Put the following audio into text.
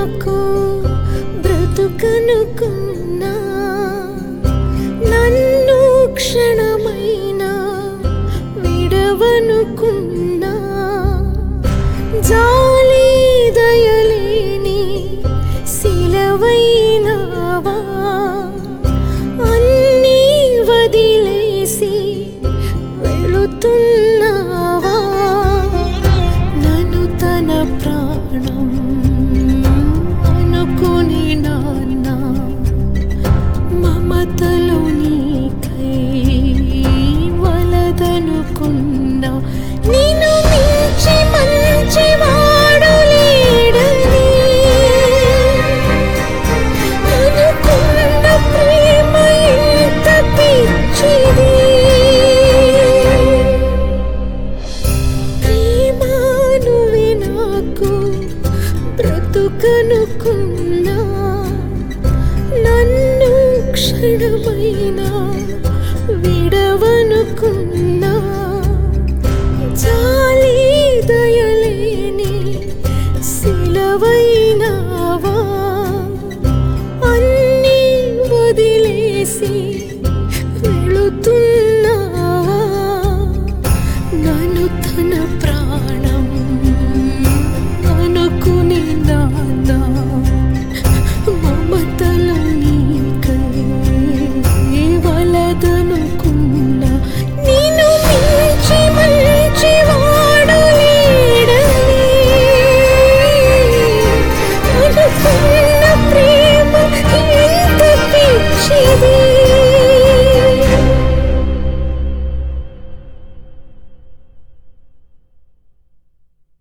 నాకు బ్రతుకనుకున్నా నన్ను క్షణమైనా విడవనుకున్నా జాలి దయలేని శిలవైనావా అన్నీ వదిలేసి వెళుతున్నావా నన్ను తన ప్రాణం అనుకుని నాన్న మమతలో నీకై వలదనుకున్నా నిన్ను మించి మంచివాడు లేడని అనుకున్న ప్రేమ ఎంత పిచ్చిది ప్రేమానువి నాకు బ్రతుకనుకున్నా నన్ను క్షణమైనా